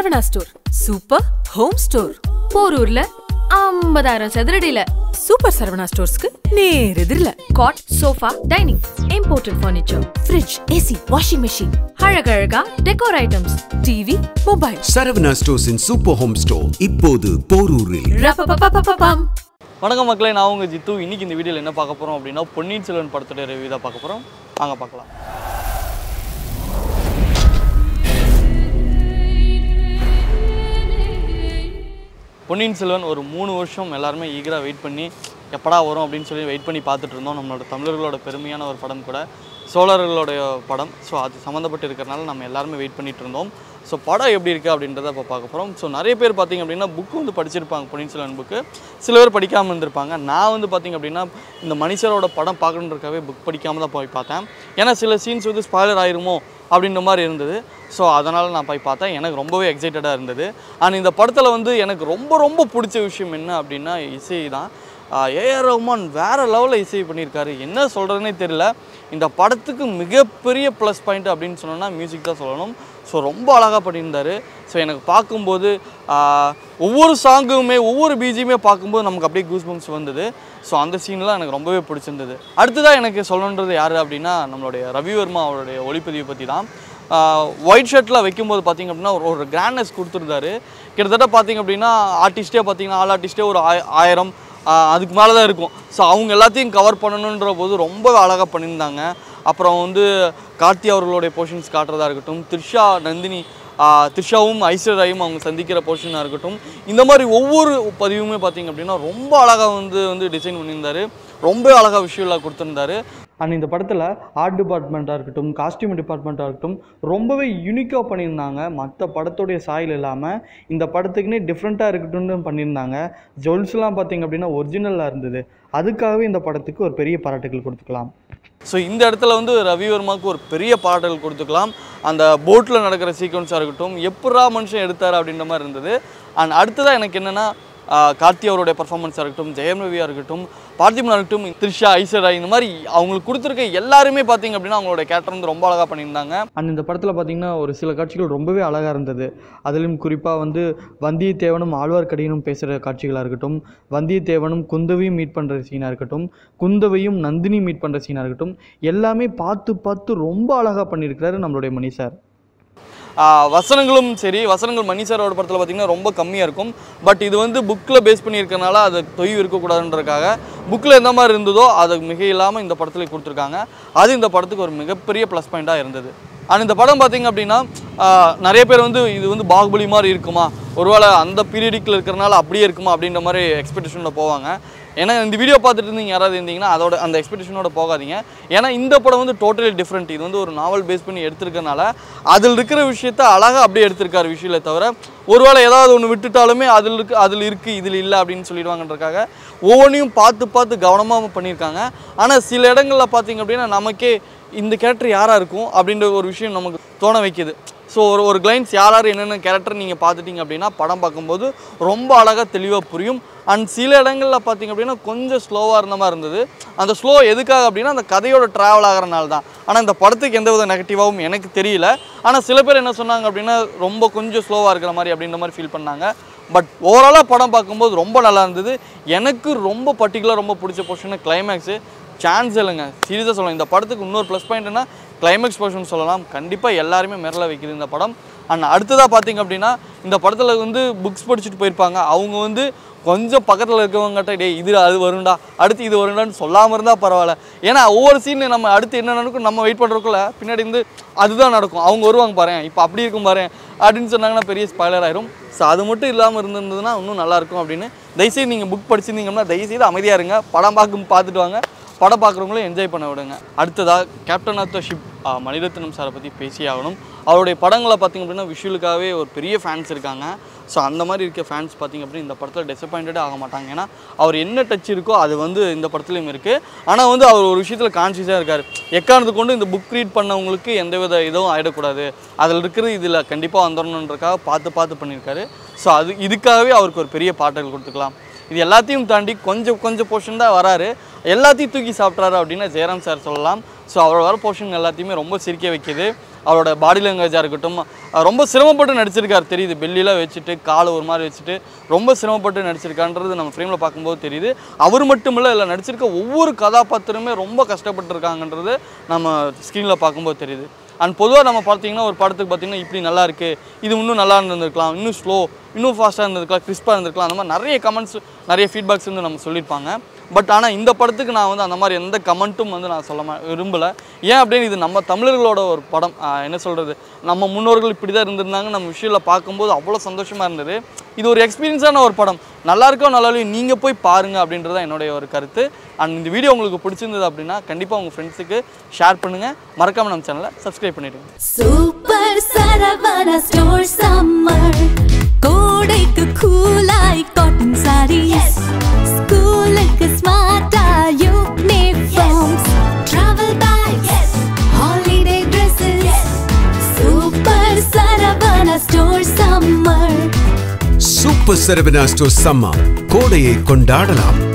Saravana store super home store போரூர்ல ஐம்பதாயிரம் சதுரடியில சூப்பர் சரவணா ஸ்டோர்ஸ்க்கு நேர் எதிரில cot sofa dining imported furniture fridge AC washing machine அழகழகா decor items TV mobile Saravana ஸ்டோர்ஸின் சூப்பர் ஹோம் ஸ்டோர் இப்போது போரூரில் ரப்பப்பப்பப்பப்பம் வணக்கம் மக்களே நான் உங்கள் ஜித்து இன்னைக்கு இந்த வீடியோவில் என்ன பார்க்க போகிறோம் அப்படின்னா பொன்னியின் செல்வன் படத்துடைய ரிவ்யூ தான் பார்க்க போகிறோம் வாங்க பார்க்கலாம் பொன்னியின் செல்வன் ஒரு மூணு வருஷம் எல்லாருமே ஈகராக வெயிட் பண்ணி எப்படா வரும் அப்படின்னு சொல்லி வெயிட் பண்ணி பார்த்துட்டு இருந்தோம் நம்மளோட தமிழர்களோட பெருமையான ஒரு படம் கூட சோழர்களுடைய படம் ஸோ அது சம்மந்தப்பட்டு இருக்கிறனால நம்ம எல்லாருமே வெயிட் பண்ணிட்டு இருந்தோம் ஸோ படம் எப்படி இருக்குது அப்படின்றத இப்போ பார்க்க போகிறோம் ஸோ நிறைய பேர் பார்த்தீங்க அப்படின்னா புக்கு வந்து படிச்சிருப்பாங்க பொன்னியின் செல்வன் புக்கு சில பேர் படிக்காமல் இருந்திருப்பாங்க நான் வந்து பார்த்தீங்க அப்படின்னா இந்த மனுஷரோட படம் பார்க்கணுன்றக்காகவே புக் படிக்காமல் தான் போய் பார்த்தேன் ஏன்னா சில சீன்ஸ் வந்து ஸ்பாய்லர் ஆயிருமோ அப்படின்ற மாதிரி இருந்தது ஸோ அதனால் நான் போய் பார்த்தேன் எனக்கு ரொம்பவே எக்ஸைட்டடாக இருந்தது அண்ட் இந்த படத்தில் வந்து எனக்கு ரொம்ப ரொம்ப பிடிச்ச விஷயம் என்ன அப்படின்னா இசை தான் ஏஆர் ரஹ்மான் வேறு லெவலில் இசை பண்ணியிருக்காரு என்ன சொல்கிறதுனே தெரியல இந்த படத்துக்கு மிகப்பெரிய ப்ளஸ் பாயிண்ட் அப்படின்னு சொன்னோன்னா மியூசிக் தான் சொல்லணும் ஸோ ரொம்ப அழகாக பண்ணியிருந்தாரு ஸோ எனக்கு பார்க்கும்போது ஆஹ், ஒவ்வொரு சாங்குமே ஒவ்வொரு பீஜியுமே பார்க்கும்போது நமக்கு அப்படியே கூஸ் பம்ப்ஸ் வந்தது ஸோ அந்த சீன்லாம் எனக்கு ரொம்பவே பிடிச்சிருந்தது அடுத்ததாக எனக்கு சொல்லணுன்றது யார் அப்படின்னா நம்மளுடைய ரவிவர்மா அவருடைய ஒளிப்பதிவை பற்றி தான் ஒயிட் ஷர்ட்டில் வைக்கும்போது பார்த்தீங்க அப்படின்னா ஒரு ஒரு கிராண்ட்னஸ் கொடுத்துருந்தாரு கிட்டத்தட்ட பார்த்தீங்க அப்படின்னா ஆர்டிஸ்ட்டே பார்த்தீங்கன்னா ஆல் ஆர்டிஸ்ட்டே ஒரு ஆய- ஆயிரம் ஆஹ் அதுக்கு மேலே தான் இருக்கும் ஸோ அவங்க எல்லாத்தையும் கவர் பண்ணணுன்ற போது ரொம்ப அழகாக பண்ணியிருந்தாங்க அப்புறம் வந்து கார்த்தி அவர்களுடைய போர்ஷன்ஸ் காட்டுறதா இருக்கட்டும் த்ரிஷா நந்தினி ஆஹ் த்ரிஷாவும் ஐஸ்வர்யாயும் அவங்க சந்திக்கிற போர்ஷனாக இருக்கட்டும் இந்த மாதிரி ஒவ்வொரு பதிவுமே பார்த்தீங்க அப்படின்னா ரொம்ப அழகாக வந்து வந்து டிசைன் பண்ணியிருந்தாரு ரொம்ப அழகாக விஷுவலாக கொடுத்துருந்தாரு அண்ட் இந்த படத்தில் ஆர்ட் டிபார்ட்மெண்ட்டாக இருக்கட்டும் காஸ்டியூம் டிபார்ட்மெண்ட்டாக இருக்கட்டும் ரொம்பவே யூனிக்காக பண்ணியிருந்தாங்க மற்ற படத்துடைய சாயல் இல்லாமல் இந்த படத்துக்குன்னே டிஃப்ரெண்ட்டாக இருக்கட்டும்னு பண்ணியிருந்தாங்க ஜுவல்ஸ்லாம் பார்த்தீங்க அப்படின்னா ஒரிஜினலாக இருந்தது அதுக்காகவே இந்த படத்துக்கு ஒரு பெரிய பாராட்டுகள் கொடுத்துக்கலாம் ஸோ இந்த இடத்துல வந்து ரவிவர்மாவுக்கு ஒரு பெரிய பாராட்டுகள் கொடுத்துக்கலாம் அந்த போட்டில் நடக்கிற சீக்வன்ஸாக இருக்கட்டும் எப்படா மனுஷன் எடுத்தார் அப்படின்ற மாதிரி இருந்தது அண்ட் அடுத்ததாக எனக்கு என்னென்னா கார்த்தி அவருடைய பர்ஃபார்மன்ஸாக இருக்கட்டும் ஜெயம் ரவியாக இருக்கட்டும் பார்த்திபனாக இருக்கட்டும் த்ரிஷா ஐஸ்வர்யா இந்த மாதிரி அவங்களுக்கு கொடுத்துருக்க எல்லாருமே பார்த்தீங்க அப்படின்னா அவங்களோட கேரக்டர் வந்து ரொம்ப அழகாக பண்ணியிருந்தாங்க அண்ட் இந்த படத்தில் பார்த்தீங்கன்னா ஒரு சில காட்சிகள் ரொம்பவே அழகாக இருந்தது அதிலும் குறிப்பாக வந்து வந்தியத்தேவனும் ஆழ்வார்க்கடியனும் பேசுகிற காட்சிகளாக இருக்கட்டும் வந்தியத்தேவனும் குந்தவையும் மீட் பண்ணுற சீனாக இருக்கட்டும் குந்தவையும் நந்தினி மீட் பண்ணுற சீனாக இருக்கட்டும் எல்லாமே பார்த்து பார்த்து ரொம்ப அழகாக பண்ணியிருக்கிறாரு நம்மளுடைய மணி சார் ஆஹ் வசனங்களும் சரி வசனங்கள் மணி சாரோட படத்தில் பார்த்தீங்கன்னா ரொம்ப கம்மியாக இருக்கும் பட் இது வந்து புக்கில் பேஸ் பண்ணியிருக்கனால அது தொய்வு இருக்கக்கூடாதுன்றதுக்காக புக்கில் எந்த மாதிரி இருந்ததோ அது மிக இல்லாமல் இந்த படத்தில் கொடுத்துருக்காங்க அது இந்த படத்துக்கு ஒரு மிகப்பெரிய ப்ளஸ் பாயிண்ட்டாக இருந்தது அண்ட் இந்த படம் பார்த்தீங்க அப்படின்னா ஆஹ் நிறைய பேர் வந்து இது வந்து பாகுபலி மாதிரி இருக்குமா ஒருவேளை அந்த பீரியடிக்கில் இருக்கிறனால அப்படியே இருக்குமா அப்படின்ற மாதிரி எக்ஸ்பெக்டேஷனில் போவாங்க ஏன்னா இந்த வீடியோ பார்த்துட்டு இருந்தீங்க யாராவது இருந்தீங்கன்னா அதோட அந்த எக்ஸ்பெக்டேஷனோட போகாதீங்க ஏன்னா இந்த படம் வந்து டோட்டலி டிஃப்ரெண்ட் இது வந்து ஒரு நாவல் பேஸ் பண்ணி எடுத்திருக்கனால அதில் இருக்கிற விஷயத்த அழகாக அப்படியே எடுத்திருக்காரு விஷயத்தை தவிர ஒருவேளை ஏதாவது ஒன்று விட்டுட்டாலுமே அதில் இருக்கு அதில் இருக்குது இதில் இல்லை அப்படின்னு சொல்லிடுவாங்கன்றக்காக ஒவ்வொன்றையும் பார்த்து பார்த்து கவனமாக பண்ணியிருக்காங்க ஆனால் சில இடங்களில் பார்த்தீங்க அப்படின்னா நமக்கே இந்த கேரக்டர் யாராக இருக்கும் அப்படின்ற ஒரு விஷயம் நமக்கு தோண வைக்குது ஸோ ஒரு ஒரு கிளைன்ஸ் யார் யார் என்னென்ன கேரக்டர் நீங்கள் பார்த்துட்டீங்க அப்படின்னா படம் பார்க்கும்போது ரொம்ப அழகாக தெளிவாக புரியும் அண்ட் சில இடங்களில் பார்த்தீங்க அப்படின்னா கொஞ்சம் ஸ்லோவாக இருந்த மாதிரி இருந்தது அந்த ஸ்லோ எதுக்காக அப்படின்னா அந்த கதையோட ட்ராவல் ஆகிறனால தான் ஆனால் இந்த படத்துக்கு எந்த வித நெகட்டிவாகவும் எனக்கு தெரியல ஆனால் சில பேர் என்ன சொன்னாங்க அப்படின்னா ரொம்ப கொஞ்சம் ஸ்லோவாக இருக்கிற மாதிரி அப்படின்ற மாதிரி ஃபீல் பண்ணாங்க பட் ஓவராலாக படம் பார்க்கும்போது ரொம்ப நல்லா இருந்தது எனக்கு ரொம்ப பர்டிகுலர் ரொம்ப பிடிச்ச போர்ஷன் கிளைமேக்ஸு சான்ஸ் இல்லைங்க சீரியஸாக சொல்லலாம் இந்த படத்துக்கு இன்னொரு ப்ளஸ் பாயிண்ட்னா கிளைமேக்ஸ் போர்ஷன் சொல்லலாம் கண்டிப்பாக எல்லாருமே மிரள வைக்குது இந்த படம் அண்ட் அடுத்ததாக பார்த்தீங்க அப்படின்னா இந்த படத்தில் வந்து புக்ஸ் படிச்சுட்டு போயிருப்பாங்க அவங்க வந்து கொஞ்சம் பக்கத்தில் இருக்கவங்ககிட்ட டேய் இது அது வரும்டா அடுத்து இது வரும்டான்னு சொல்லாமல் இருந்தால் பரவாயில்ல ஏன்னா ஒவ்வொரு சீன் நம்ம அடுத்து என்ன நடக்கும் நம்ம வெயிட் பண்ணுறதுக்குள்ள பின்னாடி இருந்து அதுதான் நடக்கும் அவங்க வருவாங்க பாரு இப்போ அப்படி இருக்கும் பாரு அப்படின்னு சொன்னாங்கன்னா பெரிய ஸ்பாய்லர் ஆயிரும் ஸோ அது மட்டும் இல்லாமல் இருந்திருந்ததுன்னா இன்னும் நல்லாயிருக்கும் அப்படின்னு தயவுசெய்து நீங்கள் புக் படிச்சிருந்தீங்கன்னா தயவுசெய்து அமைதியாக இருங்க படம் பார்க்கும் பார்த்துட்டு வாங்க படம் பார்க்குறவங்களும் என்ஜாய் பண்ண விடுங்க அடுத்ததாக captain of the ship Maniratnam சாரை பற்றி பேசியே ஆகணும் அவருடைய படங்களை பார்த்திங்க அப்படின்னா விஷுவலுக்காகவே ஒரு பெரிய ஃபேன்ஸ் இருக்காங்க ஸோ அந்த மாதிரி இருக்க ஃபேன்ஸ் பார்த்திங்க அப்படின்னா இந்த படத்தில் டிசப்பாயிண்டடே ஆக மாட்டாங்க ஏன்னா அவர் என்ன டச் இருக்கோ அது வந்து இந்த படத்துலையும் இருக்குது ஆனால் வந்து அவர் ஒரு விஷயத்தில் கான்சியஸாக இருக்கார் எக்காரணத்து கொண்டு இந்த புக் ரீட் பண்ணவங்களுக்கு எந்தவித இதுவும் ஆகிடக்கூடாது அதில் இருக்கிறது இதில் கண்டிப்பாக வந்துடணுன்றக்காக பார்த்து பார்த்து பண்ணியிருக்காரு ஸோ அது இதுக்காகவே அவருக்கு ஒரு பெரிய பாட்டுகள் கொடுத்துக்கலாம் இது எல்லாத்தையும் தாண்டி கொஞ்சம் கொஞ்சம் போர்ஷன் தான் வராரு எல்லாத்தையும் தூக்கி சாப்பிட்றாரு அப்படின்னா ஜெயராம் சார் சொல்லலாம் ஸோ அவர் வர போர்ஷன் எல்லாத்தையுமே ரொம்ப சிரிக்க வைக்கிது அவரோட பாடி லாங்குவேஜாக இருக்கட்டும் அஹ் ரொம்ப சிரமப்பட்டு நடிச்சிருக்காரு தெரியுது பெல்லிலாம் வச்சுட்டு காலை ஒரு மாதிரி வச்சுட்டு ரொம்ப சிரமப்பட்டு நடிச்சிருக்கான்றது நம்ம ஃப்ரேமில் பார்க்கும்போது தெரியுது அவர் மட்டும் இல்லை இதில் நடிச்சிருக்க ஒவ்வொரு கதாபாத்திரமே ரொம்ப கஷ்டப்பட்டுருக்காங்கன்றது நம்ம ஸ்க்ரீனில் பார்க்கும்போது தெரியுது அண்ட் பொதுவாக நம்ம பார்த்தீங்கன்னா ஒரு படத்துக்கு பார்த்தீங்கன்னா இப்படி நல்லா இருக்கு இது இன்னும் நல்லா இருந்திருக்கலாம் இன்னும் ஸ்லோ இன்னும் ஃபாஸ்ட்டாக இருந்திருக்கலாம் கிறிஸ்பாக இருந்திருக்கலாம் அந்த மாதிரி நிறைய கமெண்ட்ஸ் நிறைய ஃபீட்பேக்ஸ் வந்து நம்ம சொல்லியிருப்பாங்க பட் ஆனால் இந்த படத்துக்கு நான் வந்து அந்த மாதிரி எந்த கமெண்ட்டும் வந்து நான் சொல்ல மா- விரும்பல ஏன் அப்படின்னு இது நம்ம தமிழர்களோட ஒரு படம் ஆஹ் என்ன சொல்கிறது நம்ம முன்னோர்கள் இப்படி தான் இருந்திருந்தாங்க நம்ம விஷயத்தில் பார்க்கும்போது அவ்வளோ சந்தோஷமாக இருந்தது இது ஒரு எக்ஸ்பீரியன்ஸான ஒரு படம் நல்லா இருக்கோ நல்லா இல்லையோ நீங்கள் போய் பாருங்கள் அப்படின்றது தான் என்னுடைய ஒரு கருத்து அண்ட் இந்த வீடியோ உங்களுக்கு பிடிச்சிருந்தது அப்படின்னா கண்டிப்பாக உங்கள் ஃப்ரெண்ட்ஸுக்கு ஷேர் பண்ணுங்கள் மறக்காமல் நம்ம சேனலை சப்ஸ்கிரைப் பண்ணிவிடுங்க சூப்பர் சரவணா ஸ்டோர் சம்மர் கோடைக்கு கூலாய் காட்டன் சாரீஸ் ஸ்கூலுக்கு ஸ்மார்ட்டா uniforms travel bags holiday dresses super Saravana store summer super Saravana store சம்மா கோடையை கொண்டாடலாம்